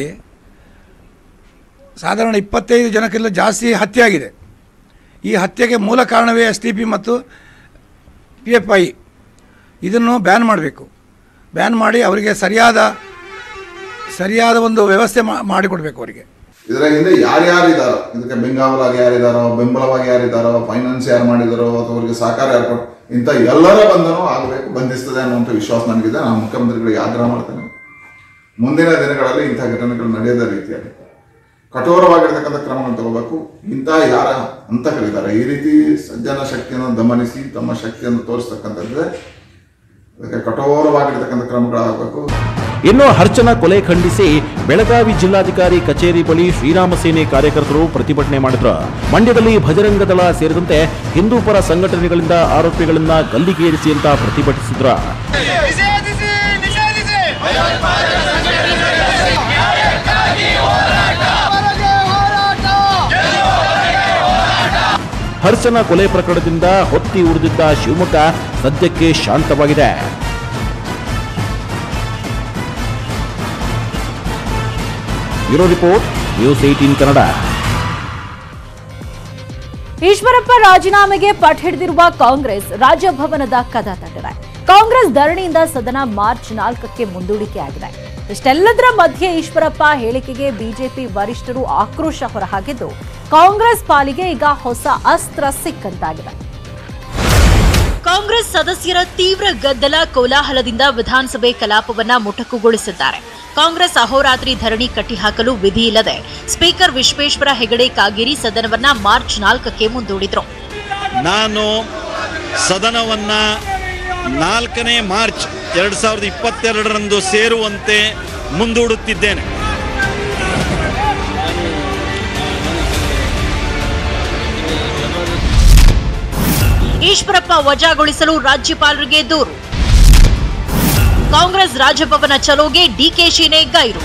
Q: ಸಾಧಾರಣ ಇಪ್ಪತ್ತೈದು ಜನಕ್ಕಿಂತ ಜಾಸ್ತಿ ಹತ್ಯೆ ಆಗಿದೆ ಈ ಹತ್ಯೆಗೆ ಮೂಲ ಕಾರಣವೇ ಎಸ್ ಟಿ ಪಿ ಮತ್ತು ಪಿ ಎಫ್ ಐ ಇದನ್ನು ಬ್ಯಾನ್ ಮಾಡಬೇಕು ಬ್ಯಾನ್ ಮಾಡಿ ಅವರಿಗೆ ಸರಿಯಾದ ಸರಿಯಾದ ಒಂದು ವ್ಯವಸ್ಥೆ ಮಾ- ಮಾಡಿಕೊಡ್ಬೇಕು ಅವರಿಗೆ
R: ಇದರ ಹಿಂದೆ ಯಾರ್ಯಾರಿದ್ದಾರೋ ಇದಕ್ಕೆ ಬೆಂಗಾವಲಾಗಿ ಯಾರಿದ್ದಾರೋ ಬೆಂಬಲವಾಗಿ ಯಾರಿದ್ದಾರೋ ಫೈನಾನ್ಸ್ ಯಾರು ಮಾಡಿದಾರೋ ಅಥವಾ ಅವರಿಗೆ ಸಹಕಾರ ಯಾರು ಕೊಟ್ಟು ಇಂಥ ಎಲ್ಲರ ಬಂಧನೂ ಆಗಬೇಕು ಬಂಧಿಸ್ತದೆ ಅನ್ನುವಂಥ ವಿಶ್ವಾಸ ನನಗಿದೆ ನಾನು ಮುಖ್ಯಮಂತ್ರಿಗಳಿಗೆ ಆಗ್ರಹ ಮಾಡ್ತೇನೆ ಮುಂದಿನ ದಿನಗಳಲ್ಲಿ ಇಂಥ ಘಟನೆಗಳು ನಡೆಯದ ರೀತಿಯಲ್ಲಿ ಕಠೋರವಾಗಿರ್ತಕ್ಕಂಥ ಕ್ರಮಗಳನ್ನು ತಗೋಬೇಕು ಇಂಥ ಯಾರ ಹಂತಕರಿದ್ದಾರೆ ಈ ರೀತಿ ಸಜ್ಜನ ಶಕ್ತಿಯನ್ನು ದಮನಿಸಿ ತಮ್ಮ ಶಕ್ತಿಯನ್ನು ತೋರಿಸ್ತಕ್ಕಂಥದ್ದೇ ಅದಕ್ಕೆ ಕಠೋರವಾಗಿರ್ತಕ್ಕಂಥ ಕ್ರಮಗಳಾಗಬೇಕು
B: ಇನ್ನು ಹರ್ಚನ ಕೊಲೆ ಖಂಡಿಸಿ ಬೆಳಗಾವಿ ಜಿಲ್ಲಾಧಿಕಾರಿ ಕಚೇರಿ ಬಳಿ ಶ್ರೀರಾಮ ಸೇನೆ ಕಾರ್ಯಕರ್ತರು ಪ್ರತಿಭಟನೆ ಮಾಡಿದ್ರು ಮಂಡ್ಯದಲ್ಲಿ ಭಜರಂಗ ದಳ ಸೇರಿದಂತೆ ಹಿಂದೂ ಪರ ಸಂಘಟನೆಗಳಿಂದ ಆರೋಪಿಗಳನ್ನ ಗಲ್ಲಿಗೇರಿಸಿ ಅಂತ ಪ್ರತಿಭಟಿಸಿದ್ರು
S: ನಿಷೇಧಿಸಿ ನಿಷೇಧಿಸಿ
B: ಹರ್ಷನ ಕೊಲೆ ಪ್ರಕರಣದಿಂದ ಹೊತ್ತಿ ಉಳಿದಿದ್ದ ಶಿವಮೊಗ್ಗ ಸದ್ಯಕ್ಕೆ ಶಾಂತವಾಗಿದೆ bureau report News eighteen Kannada
A: Eshwarappa ರಾಜೀನಾಮೆಗೆ ಪಟ್ ಹಿಡಿದಿರುವ ಕಾಂಗ್ರೆಸ್ ರಾಜಭವನದ ಕದ ತಟ್ಟಿದೆ ಕಾಂಗ್ರೆಸ್ ಧರಣಿಯಿಂದ ಸದನ ಮಾರ್ಚ್ ನಾಲ್ಕಕ್ಕೆ ಮುಂದೂಡಿಕೆಯಾಗಿದೆ ಇಷ್ಟೆಲ್ಲದರ ಮಧ್ಯೆ ಈಶ್ವರಪ್ಪ ಹೇಳಿಕೆಗೆ ಬಿಜೆಪಿ ವರಿಷ್ಠರು ಆಕ್ರೋಶ ಹೊರಹಾಕಿದ್ದು ಕಾಂಗ್ರೆಸ್ ಪಾಲಿಗೆ ಈಗ ಹೊಸ ಅಸ್ತ್ರ ಸಿಕ್ಕಂತಾಗಿದೆ
S: ಕಾಂಗ್ರೆಸ್ ಸದಸ್ಯರ ತೀವ್ರ ಗದ್ದಲ ಕೋಲಾಹಲದಿಂದ ವಿಧಾನಸಭೆ ಕಲಾಪವನ್ನ ಮೊಟಕುಗೊಳಿಸಿದ್ದಾರೆ ಕಾಂಗ್ರೆಸ್ ಅಹೋರಾತ್ರಿ ಧರಣಿ ಕಟ್ಟಿಹಾಕಲು ವಿಧಿಯಿಲ್ಲದೆ ಸ್ಪೀಕರ್ ವಿಶ್ವೇಶ್ವರ ಹೆಗಡೆ ಕಾಗೇರಿ ಸದನವನ್ನ ಮಾರ್ಚ್ ನಾಲ್ಕಕ್ಕೆ ಮುಂದೂಡಿದ್ರು
T: ನಾನು ಸದನವನ್ನ ನಾಲ್ಕನೇ ಮಾರ್ಚ್ ಎರಡು ಸಾವಿರದ ಇಪ್ಪತ್ತೆರಡರಂದು ಸೇರುವಂತೆ ಮುಂದೂಡುತ್ತಿದ್ದೇನೆ
S: ಈಶ್ವರಪ್ಪ ವಜಾಗೊಳಿಸಲು ರಾಜ್ಯಪಾಲರಿಗೆ ದೂರು ಕಾಂಗ್ರೆಸ್ ರಾಜಭವನ ಚಲೋಗೆ ಡಿಕೆಶಿನೇ ಗೈರು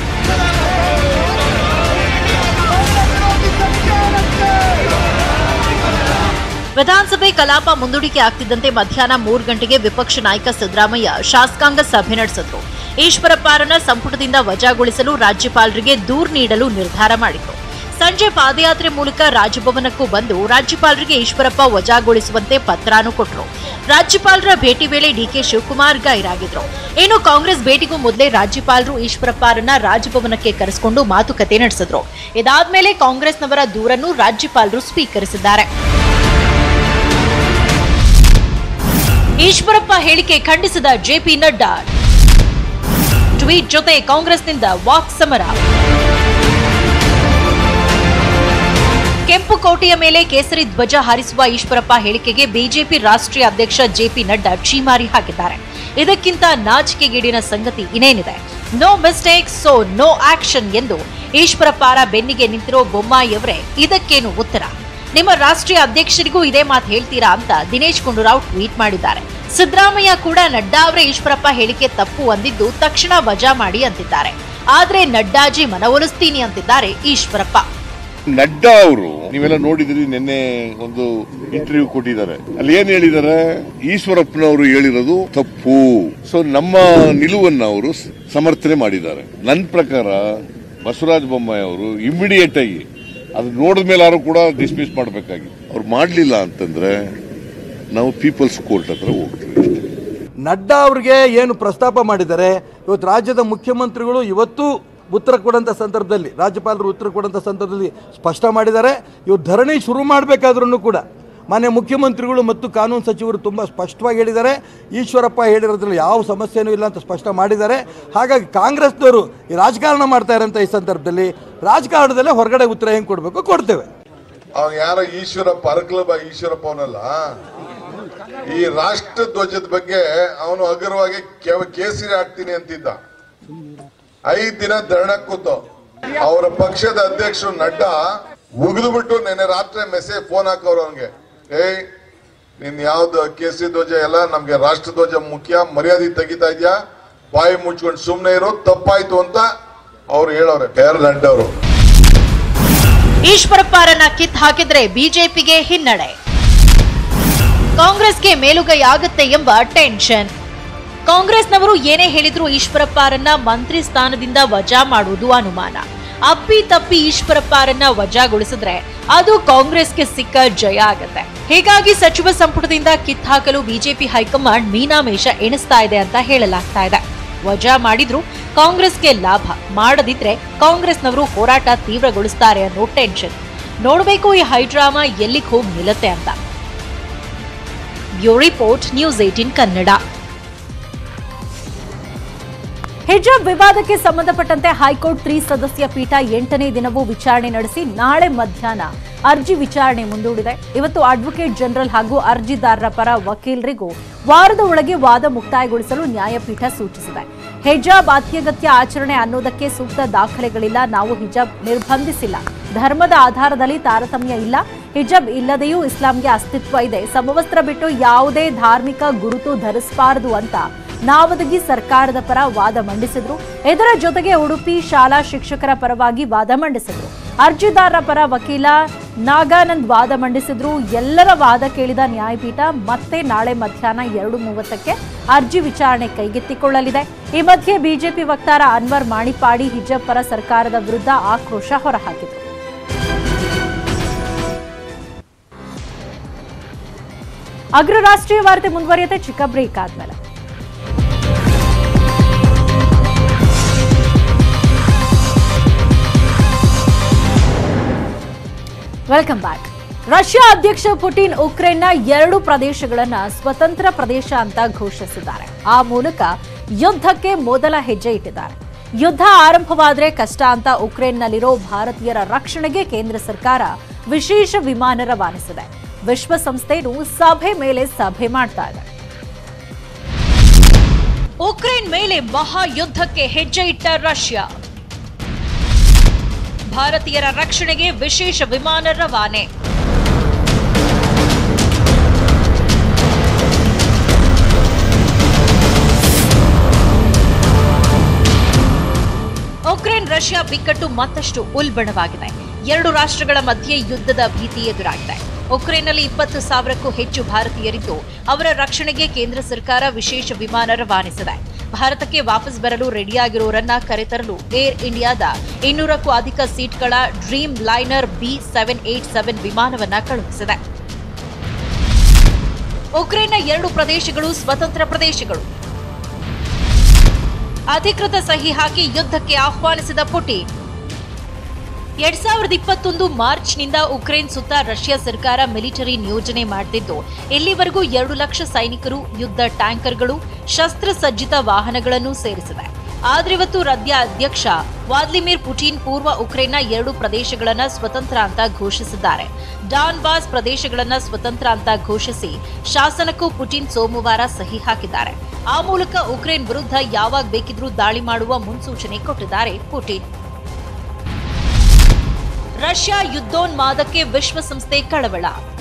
S: ವಿಧಾನಸಭೆ ಕಲಾಪ ಮುಂದೂಡಿಕೆ ಆಗ್ತಿದ್ದಂತೆ ಮಧ್ಯಾಹ್ನ ಮೂರು ಗಂಟೆಗೆ ವಿಪಕ್ಷ ನಾಯಕ ಸಿದ್ದರಾಮಯ್ಯ ಶಾಸಕಾಂಗ ಸಭೆ ನಡೆಸಿದ್ರು ಈಶ್ವರಪ್ಪರನ್ನ ಸಂಪುಟದಿಂದ ವಜಾಗೊಳಿಸಲು ರಾಜ್ಯಪಾಲರಿಗೆ ದೂರು ನೀಡಲು ನಿರ್ಧಾರ ಮಾಡಿದ್ರು ಸಂಜೆ ಪಾದಯಾತ್ರೆ ಮೂಲಕ ರಾಜಭವನಕ್ಕೂ ಬಂದು ರಾಜ್ಯಪಾಲರಿಗೆ ಈಶ್ವರಪ್ಪ ವಜಾಗೊಳಿಸುವಂತೆ ಪತ್ರಾನು ಕೊಟ್ಟರು ರಾಜ್ಯಪಾಲರ ಭೇಟಿ ವೇಳೆ ಡಿಕೆ ಶಿವಕುಮಾರ್ ಗೈರಾಗಿದ್ರು ಇನ್ನು ಕಾಂಗ್ರೆಸ್ ಭೇಟಿಗೂ ಮೊದಲೇ ರಾಜ್ಯಪಾಲರು ಈಶ್ವರಪ್ಪರನ್ನ ರಾಜಭವನಕ್ಕೆ ಕರೆಸಿಕೊಂಡು ಮಾತುಕತೆ ನಡೆಸಿದ್ರು ಇದಾದ್ಮೇಲೆ ಕಾಂಗ್ರೆಸ್ನವರ ದೂರನ್ನು ರಾಜ್ಯಪಾಲರು ಸ್ವೀಕರಿಸಿದ್ದಾರೆ ಈಶ್ವರಪ್ಪ ಹೇಳಿಕೆ ಖಂಡಿಸಿದ ಜೆಪಿ ನಡ್ಡಾ ಟ್ವೀಟ್ ಜೊತೆ ಕಾಂಗ್ರೆಸ್ನಿಂದ ವಾಕ್ ಸಮರ ಕೆಂಪು ಕೋಟೆಯ ಮೇಲೆ ಕೇಸರಿ ಧ್ವಜ ಹಾರಿಸುವ ಈಶ್ವರಪ್ಪ ಹೇಳಿಕೆಗೆ ಬಿಜೆಪಿ ರಾಷ್ಟ್ರೀಯ ಅಧ್ಯಕ್ಷ ಜೆಪಿ ನಡ್ಡಾ ಛೀಮಾರಿ ಹಾಕಿದ್ದಾರೆ ಇದಕ್ಕಿಂತ ನಾಚಿಕೆಗೇಡಿನ ಸಂಗತಿ ಇನ್ನೇನಿದೆ no mistake so no action ಎಂದು ಈಶ್ವರಪ್ಪರ ಬೆನ್ನಿಗೆ ನಿಂತಿರೋ ಬೊಮ್ಮಾಯಿಯವರೇ ಇದಕ್ಕೇನು ಉತ್ತರ ನಿಮ್ಮ ರಾಷ್ಟ್ರೀಯ ಅಧ್ಯಕ್ಷರಿಗೂ ಇದೇ ಮಾತು ಹೇಳ್ತೀರಾ ಅಂತ ದಿನೇಶ್ ಗುಂಡೂರಾವ್ ಟ್ವೀಟ್ ಮಾಡಿದ್ದಾರೆ ಸಿದ್ದರಾಮಯ್ಯ ಕೂಡ ನಡ್ಡಾ ಅವರೇ ಈಶ್ವರಪ್ಪ ಹೇಳಿಕೆ ತಪ್ಪು ಅಂದಿದ್ದು ತಕ್ಷಣ ವಜಾ ಮಾಡಿ ಅಂತಿದ್ದಾರೆ ಆದ್ರೆ ನಡ್ಡಾಜಿ ಮನವೊಲಿಸ್ತೀನಿ ಅಂತಿದ್ದಾರೆ ಈಶ್ವರಪ್ಪ
M: ನಡ್ಡಾ ಅವರು ನೀವೆಲ್ಲ ನೋಡಿದ್ರಿ ನಿನ್ನೆ ಒಂದು ಇಂಟರ್ವ್ಯೂ ಕೊಟ್ಟಿದ್ದಾರೆ ಅಲ್ಲಿ ಏನ್ ಹೇಳಿದ್ದಾರೆ ಈಶ್ವರಪ್ಪನವರು ಹೇಳಿರೋದು ತಪ್ಪು ಸೊ ನಮ್ಮ ನಿಲುವನ್ನ ಅವರು ಸಮರ್ಥನೆ ಮಾಡಿದ್ದಾರೆ ನನ್ನ ಪ್ರಕಾರ ಬಸವರಾಜ ಬೊಮ್ಮಾಯಿ ಅವರು ಇಮಿಡಿಯೇಟ್ ಆಗಿ ಅದು ನೋಡಿದ ಮೇಲೆ ಯಾರು ಕೂಡ ಡಿಸ್ಮಿಸ್ ಮಾಡಬೇಕಾಗಿ ಅವ್ರು ಮಾಡಲಿಲ್ಲ ಅಂತಂದ್ರೆ ನಾವು ಪೀಪಲ್ಸ್ ಕೋರ್ಟ್ ಹತ್ರ ಹೋಗ್ತೀವಿ
L: ನಡ್ಡಾ ಅವ್ರಿಗೆ ಏನು ಪ್ರಸ್ತಾಪ ಮಾಡಿದ್ದಾರೆ ಇವತ್ತು ರಾಜ್ಯದ ಮುಖ್ಯಮಂತ್ರಿಗಳು ಇವತ್ತು ಉತ್ತರ ಕೊಡೋಂಥ ಸಂದರ್ಭದಲ್ಲಿ ರಾಜ್ಯಪಾಲರು ಉತ್ತರ ಕೊಡೋಂಥ ಸಂದರ್ಭದಲ್ಲಿ ಸ್ಪಷ್ಟ ಮಾಡಿದ್ದಾರೆ ಇವ್ರು ಧರಣಿ ಶುರು ಮಾಡಬೇಕಾದ್ರೂ ಕೂಡ ಮಾನ್ಯ ಮುಖ್ಯಮಂತ್ರಿಗಳು ಮತ್ತು ಕಾನೂನು ಸಚಿವರು ತುಂಬ ಸ್ಪಷ್ಟವಾಗಿ ಹೇಳಿದ್ದಾರೆ ಈಶ್ವರಪ್ಪ ಹೇಳಿರೋದ್ರಲ್ಲಿ ಯಾವ ಸಮಸ್ಯೆನೂ ಇಲ್ಲ ಅಂತ ಸ್ಪಷ್ಟ ಮಾಡಿದ್ದಾರೆ ಹಾಗಾಗಿ ಕಾಂಗ್ರೆಸ್ನವರು ಈ ರಾಜಕಾರಣ ಮಾಡ್ತಾ ಇರೋಂಥ ಈ ಸಂದರ್ಭದಲ್ಲಿ ರಾಜಕಾರಣದಲ್ಲೇ ಹೊರಗಡೆ ಉತ್ತರ ಹೆಂಗೆ ಕೊಡಬೇಕು ಕೊಡ್ತೇವೆ
N: ಅವನು ಯಾರೋ ಈಶ್ವರಪ್ಪ ಅರಕಲಬ ಈಶ್ವರಪ್ಪ ಅವನಲ್ಲ ಈ ರಾಷ್ಟ್ರ ಧ್ವಜದ ಬಗ್ಗೆ ಅವನು ಹಗುರವಾಗಿ ಕೇವ- ಕೇಸರಿ ಹಾಕ್ತೀನಿ ಅಂತಿದ್ದ ಐದ್ ದಿನ ಧರಣ ಕೂತು ಅವರ ಪಕ್ಷದ ಅಧ್ಯಕ್ಷರು ನಡ್ಡಾ ಉಗಿದು ಬಿಟ್ಟು ನೆನ್ನೆ ರಾತ್ರಿ ಮೆಸೇಜ್ ಫೋನ್ ಹಾಕೋರು ಅವನಿಗೆ ಏಯ್ ನಿನ್ ಯಾವ್ದು ಕೇಸರಿ ಧ್ವಜ ಎಲ್ಲ ನಮ್ಗೆ ರಾಷ್ಟ್ರ ಧ್ವಜ ಮುಖ್ಯ ಮರ್ಯಾದೆ ತೆಗಿತಾ ಇದ್ಯಾ ಬಾಯಿ ಮುಚ್ಕೊಂಡು ಸುಮ್ನೆ ಇರೋ ತಪ್ಪಾಯ್ತು ಅಂತ ಅವ್ರು ಹೇಳವ್ರೆ ಯಾರು ನಡ್ಡಾ ಅವರು
S: ಈಶ್ವರಪ್ಪರನ್ನ ಕಿತ್ ಹಾಕಿದ್ರೆ ಬಿಜೆಪಿಗೆ ಹಿನ್ನಡೆ ಕಾಂಗ್ರೆಸ್ಗೆ ಮೇಲುಗೈ ಆಗುತ್ತೆ ಎಂಬ ಟೆನ್ಷನ್ ಕಾಂಗ್ರೆಸ್ನವರು ಏನೇ ಹೇಳಿದ್ರು ಈಶ್ವರಪ್ಪರನ್ನ ಮಂತ್ರಿ ಸ್ಥಾನದಿಂದ ವಜಾ ಮಾಡುವುದು ಅನುಮಾನ ಅಪ್ಪಿ ತಪ್ಪಿ ಈಶ್ವರಪ್ಪರನ್ನ ವಜಾಗೊಳಿಸಿದ್ರೆ ಅದು ಕಾಂಗ್ರೆಸ್ಗೆ ಸಿಕ್ಕ ಜಯ ಆಗತ್ತೆ ಹೀಗಾಗಿ ಸಚಿವ ಸಂಪುಟದಿಂದ ಕಿತ್ ಹಾಕಲು ಬಿಜೆಪಿ ಹೈಕಮಾಂಡ್ ಮೀನಾಮೇಷ ಎಣಿಸ್ತಾ ಇದೆ ಅಂತ ಹೇಳಲಾಗ್ತಾ ಇದೆ ವಜಾ ಮಾಡಿದ್ರು ಕಾಂಗ್ರೆಸ್ಗೆ ಲಾಭ ಮಾಡದಿದ್ರೆ ಕಾಂಗ್ರೆಸ್ನವರು ಹೋರಾಟ ತೀವ್ರಗೊಳಿಸ್ತಾರೆ ಅನ್ನೋ ಟೆನ್ಷನ್ ನೋಡಬೇಕು ಈ ಹೈಡ್ರಾಮಾ ಎಲ್ಲಿಗೆ ಹೋಗಿ ನಿಲ್ಲತ್ತೆ ಅಂತ bureau report News eighteen Kannada
A: ಹಿಜಾಬ್ ವಿವಾದಕ್ಕೆ ಸಂಬಂಧಪಟ್ಟಂತೆ ಹೈಕೋರ್ಟ್ ತ್ರಿ ಸದಸ್ಯ ಪೀಠ ಎಂಟನೇ ದಿನವೂ ವಿಚಾರಣೆ ನಡೆಸಿ ನಾಳೆ ಮಧ್ಯಾಹ್ನ ಅರ್ಜಿ ವಿಚಾರಣೆ ಮುಂದೂಡಿದೆ ಇವತ್ತು ಅಡ್ವೊಕೇಟ್ ಜನರಲ್ ಹಾಗೂ ಅರ್ಜಿದಾರರ ಪರ ವಕೀಲರಿಗೂ ವಾರದ ಒಳಗೆ ವಾದ ಮುಕ್ತಾಯಗೊಳಿಸಲು ನ್ಯಾಯಪೀಠ ಸೂಚಿಸಿದೆ ಹಿಜಾಬ್ ಅತ್ಯಗತ್ಯ ಆಚರಣೆ ಅನ್ನೋದಕ್ಕೆ ಸೂಕ್ತ ದಾಖಲೆಗಳಿಲ್ಲ ನಾವು ಹಿಜಾಬ್ ನಿರ್ಬಂಧಿಸಿಲ್ಲ ಧರ್ಮದ ಆಧಾರದಲ್ಲಿ ತಾರತಮ್ಯ ಇಲ್ಲ ಹಿಜಾಬ್ ಇಲ್ಲದೆಯೂ ಇಸ್ಲಾಂಗೆ ಅಸ್ತಿತ್ವ ಇದೆ ಸಮವಸ್ತ್ರ ಬಿಟ್ಟು ಯಾವುದೇ ಧಾರ್ಮಿಕ ಗುರುತು ಧರಿಸಬಾರದು ಅಂತ ನಾವದಗಿ ಸರ್ಕಾರದ ಪರ ವಾದ ಮಂಡಿಸಿದ್ರು ಇದರ ಜೊತೆಗೆ ಉಡುಪಿ ಶಾಲಾ ಶಿಕ್ಷಕರ ಪರವಾಗಿ ವಾದ ಮಂಡಿಸಿದ್ರು ಅರ್ಜಿದಾರರ ಪರ ವಕೀಲ ನಾಗಾನಂದ್ ವಾದ ಮಂಡಿಸಿದ್ರು ಎಲ್ಲರ ವಾದ ಕೇಳಿದ ನ್ಯಾಯಪೀಠ ಮತ್ತೆ ನಾಳೆ ಮಧ್ಯಾಹ್ನ ಎರಡು ಮೂವತ್ತಕ್ಕೆ ಅರ್ಜಿ ವಿಚಾರಣೆ ಕೈಗೆತ್ತಿಕೊಳ್ಳಲಿದೆ ಈ ಮಧ್ಯೆ ಬಿಜೆಪಿ ವಕ್ತಾರ ಅನ್ವರ್ ಮಾಣಿಪಾಡಿ ಹಿಜಬ್ ಪರ ಸರ್ಕಾರದ ವಿರುದ್ಧ ಆಕ್ರೋಶ ಹೊರಹಾಕಿದರು ಅಗ್ರ ರಾಷ್ಟ್ರೀಯ ವಾರ್ತೆ ಮುಂದುವರಿಯುತ್ತೆ ಚಿಕ್ಕ ಬ್ರೇಕ್ ಆದ್ಮೇಲೆ ವೆಲ್ಕಮ್ ಬ್ಯಾಕ್ ರಷ್ಯಾ ಅಧ್ಯಕ್ಷ ಪುಟಿನ್ ಉಕ್ರೇನ್ನ ಎರಡು ಪ್ರದೇಶಗಳನ್ನ ಸ್ವತಂತ್ರ ಪ್ರದೇಶ ಅಂತ ಘೋಷಿಸಿದ್ದಾರೆ ಆ ಮೂಲಕ ಯುದ್ಧಕ್ಕೆ ಮೊದಲ ಹೆಜ್ಜೆ ಇಟ್ಟಿದ್ದಾರೆ ಯುದ್ಧ ಆರಂಭವಾದ್ರೆ ಕಷ್ಟ ಅಂತ ಉಕ್ರೇನ್ನಲ್ಲಿರೋ ಭಾರತೀಯರ ರಕ್ಷಣೆಗೆ ಕೇಂದ್ರ ಸರ್ಕಾರ ವಿಶೇಷ ವಿಮಾನ ರವಾನಿಸಿದೆ ವಿಶ್ವಸಂಸ್ಥೆಯು ಸಭೆ ಮೇಲೆ ಸಭೆ ಮಾಡ್ತಾ ಇದೆ
S: ಉಕ್ರೇನ್ ಮೇಲೆ ಮಹಾಯುದ್ಧಕ್ಕೆ ಹೆಜ್ಜೆ ಇಟ್ಟ ರಷ್ಯಾ ಭಾರತೀಯರ ರಕ್ಷಣೆಗೆ ವಿಶೇಷ ವಿಮಾನ ರವಾನೆ ಉಕ್ರೇನ್ ರಷ್ಯಾ ಬಿಕ್ಕಟ್ಟು ಮತ್ತಷ್ಟು ಉಲ್ಬಣವಾಗಿದೆ ಎರಡು ರಾಷ್ಟ್ರಗಳ ಮಧ್ಯೆ ಯುದ್ಧದ ಭೀತಿ ಎದುರಾಗಿದೆ ಉಕ್ರೇನ್ನಲ್ಲಿ ಇಪ್ಪತ್ತು ಸಾವಿರಕ್ಕೂ ಹೆಚ್ಚು ಭಾರತೀಯರಿದ್ದು ಅವರ ರಕ್ಷಣೆಗೆ ಕೇಂದ್ರ ಸರ್ಕಾರ ವಿಶೇಷ ವಿಮಾನ ರವಾನಿಸಿದೆ ಭಾರತಕ್ಕೆ ವಾಪಸ್ ಬರಲು ರೆಡಿಯಾಗಿರುವವರನ್ನ ಕರೆತರಲು ಏರ್ ಇಂಡಿಯಾದ ಇನ್ನೂರಕ್ಕೂ ಅಧಿಕ ಸೀಟ್ಗಳ Dreamliner B seven eight seven ವಿಮಾನವನ್ನ ಕಳುಹಿಸಿದೆ ಉಕ್ರೇನ್ನ ಎರಡು ಪ್ರದೇಶಗಳು ಸ್ವತಂತ್ರ ಪ್ರದೇಶಗಳು ಅಧಿಕೃತ ಸಹಿ ಹಾಕಿ ಯುದ್ಧಕ್ಕೆ ಆಹ್ವಾನಿಸಿದ ಪುಟಿನ್ ಎರಡ್ ಸಾವಿರದ ಇಪ್ಪತ್ತೊಂದು ಮಾರ್ಚ್ನಿಂದ ಉಕ್ರೇನ್ ಸುತ್ತ ರಷ್ಯಾ ಸರ್ಕಾರ ಮಿಲಿಟರಿ ನಿಯೋಜನೆ ಮಾಡುತ್ತಿದ್ದು ಇಲ್ಲಿವರೆಗೂ ಎರಡು ಲಕ್ಷ ಸೈನಿಕರು ಯುದ್ಧ ಟ್ಯಾಂಕರ್ಗಳು ಶಸ್ತ್ರಸಜ್ಜಿತ ವಾಹನಗಳನ್ನು ಸೇರಿಸಿದೆ ಆದ್ರೆ ಇವತ್ತು ರದ್ಯ ಅಧ್ಯಕ್ಷ ವ್ಲಾದಿಮಿರ್ ಪುಟಿನ್ ಪೂರ್ವ ಉಕ್ರೇನ್ನ ಎರಡು ಪ್ರದೇಶಗಳನ್ನ ಸ್ವತಂತ್ರ ಅಂತ ಘೋಷಿಸಿದ್ದಾರೆ ಡಾನ್ಬಾಸ್ ಪ್ರದೇಶಗಳನ್ನ ಸ್ವತಂತ್ರ ಅಂತ ಘೋಷಿಸಿ ಶಾಸನಕ್ಕೂ ಪುಟಿನ್ ಸೋಮವಾರ ಸಹಿ ಹಾಕಿದ್ದಾರೆ ಆ ಮೂಲಕ ಉಕ್ರೇನ್ ವಿರುದ್ಧ ಯಾವಾಗ ಬೇಕಿದ್ರೂ ದಾಳಿ ಮಾಡುವ ಮುನ್ಸೂಚನೆ ಕೊಟ್ಟಿದ್ದಾರೆ ಪುಟಿನ್ ರಷ್ಯಾ ಯುದ್ಧೋನ್ಮಾದಕ್ಕೆ ವಿಶ್ವಸಂಸ್ಥೆ ಕಳವಳ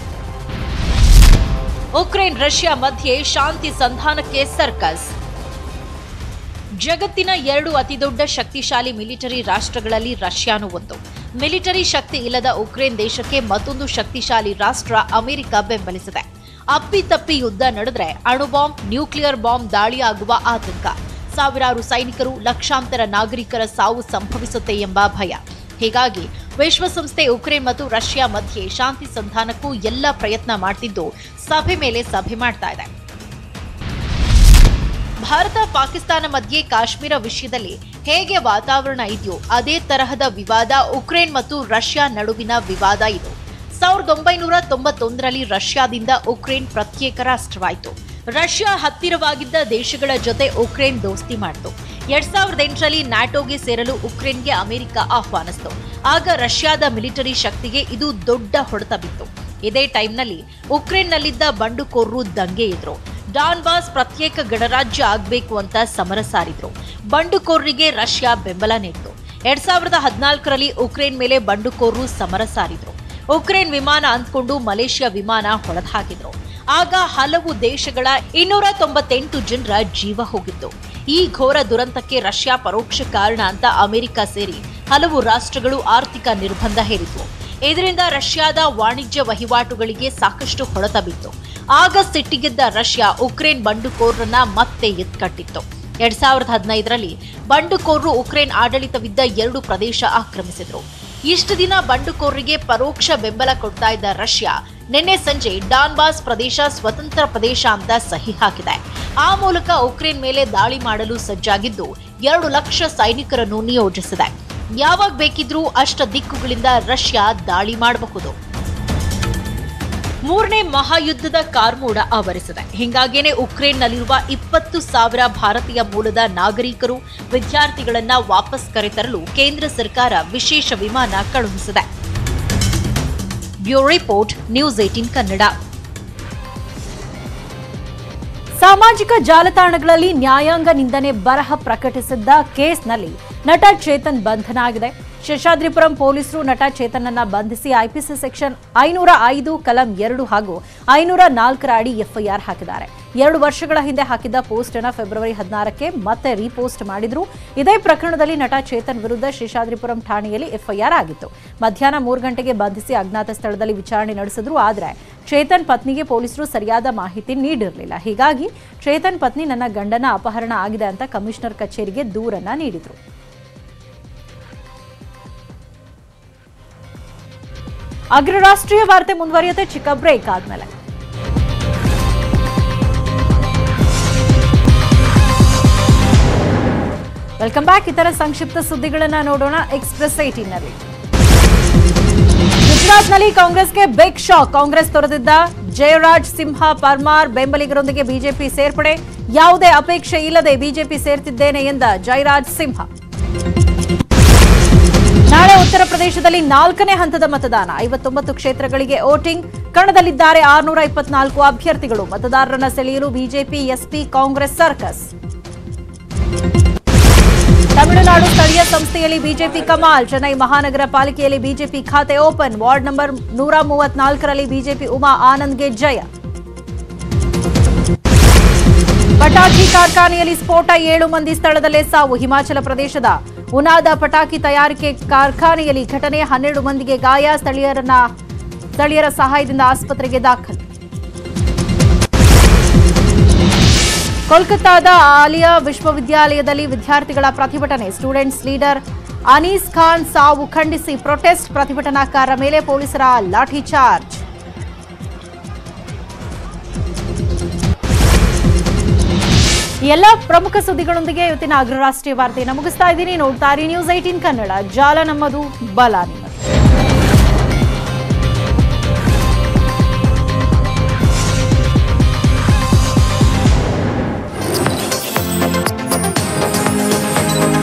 S: ಉಕ್ರೇನ್ ರಷ್ಯಾ ಮಧ್ಯೆ ಶಾಂತಿ ಸಂಧಾನಕ್ಕೆ ಸರ್ಕಸ್ ಜಗತ್ತಿನ ಎರಡು ಅತಿದೊಡ್ಡ ಶಕ್ತಿಶಾಲಿ ಮಿಲಿಟರಿ ರಾಷ್ಟ್ರಗಳಲ್ಲಿ ರಷ್ಯಾನು ಒಂದು ಮಿಲಿಟರಿ ಶಕ್ತಿ ಇಲ್ಲದ ಉಕ್ರೇನ್ ದೇಶಕ್ಕೆ ಮತ್ತೊಂದು ಶಕ್ತಿಶಾಲಿ ರಾಷ್ಟ್ರ ಅಮೆರಿಕ ಬೆಂಬಲಿಸಿದೆ ಅಪ್ಪಿತಪ್ಪಿ ಯುದ್ಧ ನಡೆದ್ರೆ ಅಣುಬಾಂಬ್ ನ್ಯೂಕ್ಲಿಯರ್ ಬಾಂಬ್ ದಾಳಿಯಾಗುವ ಆತಂಕ ಸಾವಿರಾರು ಸೈನಿಕರು ಲಕ್ಷಾಂತರ ನಾಗರಿಕರ ಸಾವು ಸಂಭವಿಸುತ್ತೆ ಎಂಬ ಭಯ ಹೀಗಾಗಿ ವಿಶ್ವಸಂಸ್ಥೆ ಉಕ್ರೇನ್ ಮತ್ತು ರಷ್ಯಾ ಮಧ್ಯೆ ಶಾಂತಿ ಸಂಧಾನಕ್ಕೂ ಎಲ್ಲ ಪ್ರಯತ್ನ ಮಾಡ್ತಿದ್ದು ಸಭೆ ಮೇಲೆ ಸಭೆ ಮಾಡ್ತಾ ಇದೆ ಭಾರತ ಪಾಕಿಸ್ತಾನ ಮಧ್ಯೆ ಕಾಶ್ಮೀರ ವಿಷಯದಲ್ಲಿ ಹೇಗೆ ವಾತಾವರಣ ಇದೆಯೋ ಅದೇ ತರಹದ ವಿವಾದ ಉಕ್ರೇನ್ ಮತ್ತು ರಷ್ಯಾ ನಡುವಿನ ವಿವಾದ ಇದು ಸಾವಿರದ ಒಂಬೈನೂರ ತೊಂಬತ್ತೊಂದರಲ್ಲಿ ರಷ್ಯಾದಿಂದ ಉಕ್ರೇನ್ ಪ್ರತ್ಯೇಕ ರಾಷ್ಟ್ರವಾಯಿತು ರಷ್ಯಾ ಹತ್ತಿರವಾಗಿದ್ದ ದೇಶಗಳ ಜೊತೆ ಉಕ್ರೇನ್ ದೋಸ್ತಿ ಮಾಡಿತು ಎರಡ್ ಸಾವಿರದ ಎಂಟರಲ್ಲಿ ನ್ಯಾಟೋಗೆ ಸೇರಲು ಉಕ್ರೇನ್ಗೆ ಅಮೆರಿಕ ಆಹ್ವಾನಿಸಿತು ಆಗ ರಷ್ಯಾದ ಮಿಲಿಟರಿ ಶಕ್ತಿಗೆ ಇದು ದೊಡ್ಡ ಹೊಡೆತ ಬಿತ್ತು ಇದೇ ಟೈಮ್ನಲ್ಲಿ ಉಕ್ರೇನ್ನಲ್ಲಿದ್ದ ಬಂಡುಕೋರರು ದಂಗೆ ಇದ್ರು ಡಾನ್ಬಾಸ್ ಪ್ರತ್ಯೇಕ ಗಣರಾಜ್ಯ ಆಗಬೇಕು ಅಂತ ಸಮರ ಸಾರಿದ್ರು ಬಂಡುಕೋರರಿಗೆ ರಷ್ಯಾ ಬೆಂಬಲ ನೀಡಿತು ಎರಡ್ ಸಾವಿರದ ಹದಿನಾಲ್ಕರಲ್ಲಿ ಉಕ್ರೇನ್ ಮೇಲೆ ಬಂಡುಕೋರರು ಸಮರ ಸಾರಿದ್ರು ಉಕ್ರೇನ್ ವಿಮಾನ ಅಂದ್ಕೊಂಡು ಮಲೇಷ್ಯಾ ವಿಮಾನ ಹೊಡೆದು ಹಾಕಿದ್ರು ಆಗ ಹಲವು ದೇಶಗಳ ಇನ್ನೂರ ತೊಂಬತ್ತೆಂಟು ಜನರ ಜೀವ ಹೋಗಿತ್ತು ಈ ಘೋರ ದುರಂತಕ್ಕೆ ರಷ್ಯಾ ಪರೋಕ್ಷ ಕಾರಣ ಅಂತ ಅಮೆರಿಕ ಸೇರಿ ಹಲವು ರಾಷ್ಟ್ರಗಳು ಆರ್ಥಿಕ ನಿರ್ಬಂಧ ಹೇರಿದ್ವು ಇದರಿಂದ ರಷ್ಯಾದ ವಾಣಿಜ್ಯ ವಹಿವಾಟುಗಳಿಗೆ ಸಾಕಷ್ಟು ಹೊಡೆತ ಬಿತ್ತು ಆಗ ಸಿಟ್ಟಿಗೆದ್ದ ರಷ್ಯಾ ಉಕ್ರೇನ್ ಬಂಡುಕೋರರನ್ನ ಮತ್ತೆ ಎತ್ಕಟ್ಟಿತ್ತು ಎರಡ್ ಸಾವಿರದ ಹದಿನೈದರಲ್ಲಿ ಬಂಡುಕೋರರು ಉಕ್ರೇನ್ ಆಡಳಿತವಿದ್ದ ಎರಡು ಪ್ರದೇಶ ಆಕ್ರಮಿಸಿದ್ರು ಇಷ್ಟು ದಿನ ಬಂಡುಕೋರರಿಗೆ ಪರೋಕ್ಷ ಬೆಂಬಲ ಕೊಡ್ತಾ ಇದ್ದ ರಷ್ಯಾ ನಿನ್ನೆ ಸಂಜೆ ಡಾನ್ಬಾಸ್ ಪ್ರದೇಶ ಸ್ವತಂತ್ರ ಪ್ರದೇಶ ಅಂತ ಸಹಿ ಹಾಕಿದೆ ಆ ಮೂಲಕ ಉಕ್ರೇನ್ ಮೇಲೆ ದಾಳಿ ಮಾಡಲು ಸಜ್ಜಾಗಿದ್ದು ಎರಡು ಲಕ್ಷ ಸೈನಿಕರನ್ನು ನಿಯೋಜಿಸಿದೆ ಯಾವಾಗ ಬೇಕಿದ್ರೂ ಅಷ್ಟ ದಿಕ್ಕುಗಳಿಂದ ರಷ್ಯಾ ದಾಳಿ ಮಾಡಬಹುದು ಮೂರನೇ ಮಹಾಯುದ್ಧದ ಕಾರ್ಮೋಡ ಆವರಿಸಿದೆ ಹಿಂಗಾಗೇನೆ ಉಕ್ರೇನ್ನಲ್ಲಿರುವ ಇಪ್ಪತ್ತು ಸಾವಿರ ಭಾರತೀಯ ಮೂಲದ ನಾಗರಿಕರು ವಿದ್ಯಾರ್ಥಿಗಳನ್ನ ವಾಪಸ್ ಕರೆತರಲು ಕೇಂದ್ರ ಸರ್ಕಾರ ವಿಶೇಷ ವಿಮಾನ ಕಳುಹಿಸಿದೆ bureau report News eighteen Kannada
A: ಸಾಮಾಜಿಕ ಜಾಲತಾಣಗಳಲ್ಲಿ ನ್ಯಾಯಾಂಗ ನಿಂದನೆ ಬರಹ ಪ್ರಕಟಿಸಿದ್ದ ಕೇಸ್ನಲ್ಲಿ ನಟ ಚೇತನ್ ಬಂಧನ ಆಗಿದೆ ಶೇಷಾದ್ರಿಪುರಂ ಪೊಲೀಸರು ನಟ ಚೇತನನ್ನ ಬಂಧಿಸಿ ಐಪಿಸಿ ಸೆಕ್ಷನ್ ಐನೂರ ಐದು ಕಲಂ ಎರಡು ಹಾಗೂ ಐನೂರ ನಾಲ್ಕರ ಅಡಿ ಎಫ್ಐಆರ್ ಹಾಕಿದ್ದಾರೆ ಎರಡು ವರ್ಷಗಳ ಹಿಂದೆ ಹಾಕಿದ್ದ ಪೋಸ್ಟ್ ಅನ್ನ ಫೆಬ್ರವರಿ ಹದಿನಾರಕ್ಕೆ ಮತ್ತೆ ರೀಪೋಸ್ಟ್ ಮಾಡಿದ್ರು ಇದೇ ಪ್ರಕರಣದಲ್ಲಿ ನಟ ಚೇತನ್ ವಿರುದ್ಧ ಶೇಷಾದ್ರಿಪುರಂ ಠಾಣೆಯಲ್ಲಿ ಎಫ್ಐಆರ್ ಆಗಿತ್ತು ಮಧ್ಯಾಹ್ನ ಮೂರು ಗಂಟೆಗೆ ಬಂಧಿಸಿ ಅಜ್ಞಾತ ಸ್ಥಳದಲ್ಲಿ ವಿಚಾರಣೆ ನಡೆಸಿದ್ರು ಆದರೆ ಚೇತನ್ ಪತ್ನಿಗೆ ಪೊಲೀಸರು ಸರಿಯಾದ ಮಾಹಿತಿ ನೀಡಿರಲಿಲ್ಲ ಹೀಗಾಗಿ ಚೇತನ್ ಪತ್ನಿ ನನ್ನ ಗಂಡನ ಅಪಹರಣ ಆಗಿದೆ ಅಂತ ಕಮಿಷನರ್ ಕಚೇರಿಗೆ ದೂರನ್ನ ನೀಡಿದ್ರು ಅಗ್ರ ರಾಷ್ಟ್ರೀಯ ವಾರ್ತೆ ಮುಂದುವರಿಯುತ್ತೆ ಚಿಕ್ಕ ಬ್ರೇಕ್ ಆದ್ಮೇಲೆ ವೆಲ್ಕಮ್ ಬ್ಯಾಕ್ ಇತರ ಸಂಕ್ಷಿಪ್ತ ಸುದ್ದಿಗಳನ್ನ ನೋಡೋಣ ಎಕ್ಸ್ಪ್ರೆಸ್ ಏಟೀನ್ನಲ್ಲಿ ಗುಜರಾತ್ನಲ್ಲಿ ಕಾಂಗ್ರೆಸ್ಗೆ ಬಿಗ್ ಶಾಕ್ ಕಾಂಗ್ರೆಸ್ ತೊರೆದಿದ್ದ ಜಯರಾಜ್ ಸಿಂಹ ಪರ್ಮಾರ್ ಬೆಂಬಲಿಗರೊಂದಿಗೆ ಬಿಜೆಪಿ ಸೇರ್ಪಡೆ ಯಾವುದೇ ಅಪೇಕ್ಷೆ ಇಲ್ಲದೆ ಬಿಜೆಪಿ ಸೇರ್ತಿದ್ದೇನೆ ಎಂದ ಜಯರಾಜ್ ಸಿಂಹ ನಾಳೆ ಉತ್ತರ ಪ್ರದೇಶದಲ್ಲಿ ನಾಲ್ಕನೇ ಹಂತದ ಮತದಾನ ಐವತ್ತೊಂಬತ್ತು ಕ್ಷೇತ್ರಗಳಿಗೆ ವೋಟಿಂಗ್ ಕಣದಲ್ಲಿದ್ದಾರೆ ಆರುನೂರ ಇಪ್ಪತ್ನಾಲ್ಕು ಅಭ್ಯರ್ಥಿಗಳು ಮತದಾರರನ್ನ ಸೆಳೆಯಲು BJP SP Congress circus Tamil Nadu ಸ್ಥಳೀಯ ಸಂಸ್ಥೆಯಲ್ಲಿ ಬಿಜೆಪಿ ಕಮಾಲ್ ಚೆನ್ನೈ ಮಹಾನಗರ ಪಾಲಿಕೆಯಲ್ಲಿ ಬಿಜೆಪಿ ಖಾತೆ ಓಪನ್ ವಾರ್ಡ್ ನಂಬರ್ ನೂರ ಮೂವತ್ನಾಲ್ಕರಲ್ಲಿ ಬಿಜೆಪಿ ಉಮಾ ಆನಂದ್ಗೆ ಜಯ ಪಟಾಕಿ ಕಾರ್ಖಾನೆಯಲ್ಲಿ ಸ್ಫೋಟ ಏಳು ಮಂದಿ ಸ್ಥಳದಲ್ಲೇ ಸಾವು ಹಿಮಾಚಲ ಪ್ರದೇಶದ ಉನಾದ ಪಟಾಕಿ ತಯಾರಿಕೆ ಕಾರ್ಖಾನೆಯಲ್ಲಿ ಘಟನೆ ಹನ್ನೆರಡು ಮಂದಿಗೆ ಗಾಯ ಸ್ಥಳೀಯರನ್ನ ಸ್ಥಳೀಯರ ಸಹಾಯದಿಂದ ಆಸ್ಪತ್ರೆಗೆ ದಾಖಲು ಕೋಲ್ಕತ್ತಾದ ಆಲಿಯಾ ವಿಶ್ವವಿದ್ಯಾಲಯದಲ್ಲಿ ವಿದ್ಯಾರ್ಥಿಗಳ ಪ್ರತಿಭಟನೆ ಸ್ಟೂಡೆಂಟ್ಸ್ ಲೀಡರ್ ಅನೀಸ್ ಖಾನ್ ಸಾವು ಖಂಡಿಸಿ ಪ್ರೊಟೆಸ್ಟ್ ಪ್ರತಿಭಟನಾಕಾರರ ಮೇಲೆ ಪೊಲೀಸರ ಲಾಠಿ ಚಾರ್ಜ್ ಈ ಎಲ್ಲ ಪ್ರಮುಖ ಸುದ್ದಿಗಳೊಂದಿಗೆ ಇವತ್ತಿನ ಅಗ್ರ ರಾಷ್ಟ್ರೀಯ ವಾರ್ತೆಯನ್ನು ಮುಗಿಸ್ತಾ ಇದ್ದೀನಿ ನೋಡ್ತಾ ಇರಿ ನ್ಯೂಸ್ ಏಟೀನ್ ಕನ್ನಡ ಜಾಲ ನಮ್ಮದು ಬಲ ನಿಮ್ಮದು